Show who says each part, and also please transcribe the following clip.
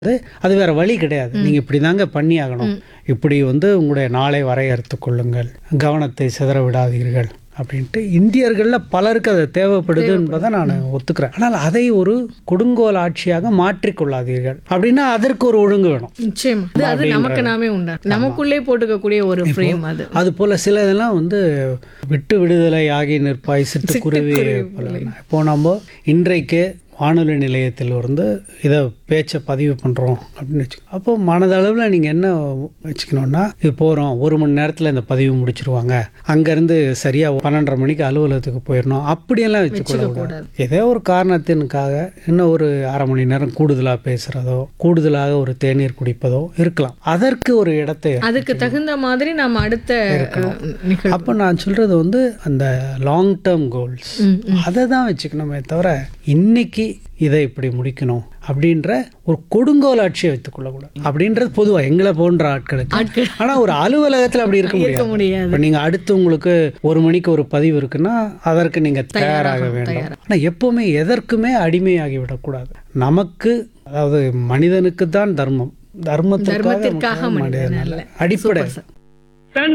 Speaker 1: அது அது வேற வழி கிடையாது நீங்க இப்படி தாங்க பண்ணி ஆகணும் இப்படி வந்து உங்களுடைய நாளை வரையறுத்துக் கொள்ளுங்கள் கவனத்தை சிதற விடாதீர்கள் அப்படின்ட்டு இந்தியர்கள்ல பலருக்கு அது தேவைப்படுது என்பதை நான் ஒத்துக்கிறேன் ஆனால் அதை ஒரு கொடுங்கோல் ஆட்சியாக மாற்றிக்கொள்ளாதீர்கள் அப்படின்னா அதற்கு ஒரு ஒழுங்கு வேணும்
Speaker 2: நிச்சயமா அது அது நமக்கு நாமே உண்டா நமக்குள்ளே போட்டுக்கக்கூடிய ஒரு ஃப்ரேம் அது
Speaker 1: அது போல சில இதெல்லாம் வந்து விட்டு விடுதலை ஆகி நிற்பாய் சிட்டுக்குருவி போல இப்போ நம்ம இன்றைக்கு வானொலி நிலையத்தில் வந்து இதை பேச்சை பதிவு பண்ணுறோம் அப்படின்னு வச்சுக்கோ அப்போ மனதளவில் நீங்கள் என்ன வச்சுக்கணுன்னா இது போகிறோம் ஒரு மணி நேரத்தில் இந்த பதிவு முடிச்சிருவாங்க அங்கேருந்து சரியாக பன்னெண்டரை மணிக்கு அலுவலகத்துக்கு போயிடணும் அப்படியெல்லாம் வச்சுக்கொள்ளக்கூடாது ஏதோ ஒரு காரணத்தினுக்காக இன்னும் ஒரு அரை மணி நேரம் கூடுதலாக பேசுகிறதோ கூடுதலாக ஒரு தேநீர் குடிப்பதோ இருக்கலாம் அதற்கு ஒரு இடத்தை
Speaker 2: அதுக்கு தகுந்த மாதிரி நாம அடுத்த அஹ், நிகழ்வு
Speaker 1: அப்போ நான் சொல்கிறது வந்து அந்த லாங் டேர்ம் கோல்ஸ் அதை தான் வச்சுக்கணுமே தவிர இன்னைக்கு இதை இப்படி முடிக்கணும் அப்படின்ற ஒரு கொடுங்கோல் ஆட்சியை வைத்துக்கொள்ளக்கூடாது அப்படின்றது பொதுவாக எங்களை போன்ற ஆட்களுக்கு
Speaker 2: ஆட்கள்.
Speaker 1: ஆனால் ஒரு அலுவலகத்தில் அப்படி இருக்க
Speaker 2: இருக்க
Speaker 1: முடியாது
Speaker 2: முடியாது
Speaker 1: இப்போ நீங்கள் அடுத்து உங்களுக்கு ஒரு மணிக்கு ஒரு பதிவு இருக்குன்னா அதற்கு நீங்கள் தயாராக வேண்டும் ஆனால் எப்போவுமே எதற்குமே அடிமையாகி விடக்கூடாது நமக்கு அதாவது மனிதனுக்கு தான் தர்மம் தர்மத்திற்காக
Speaker 2: தர்மத்திற்காக
Speaker 1: மனிதன்
Speaker 2: மனிதன்
Speaker 1: அல்ல.
Speaker 2: அல்ல.
Speaker 1: அடிப்படை
Speaker 2: சூப்பர் சார்.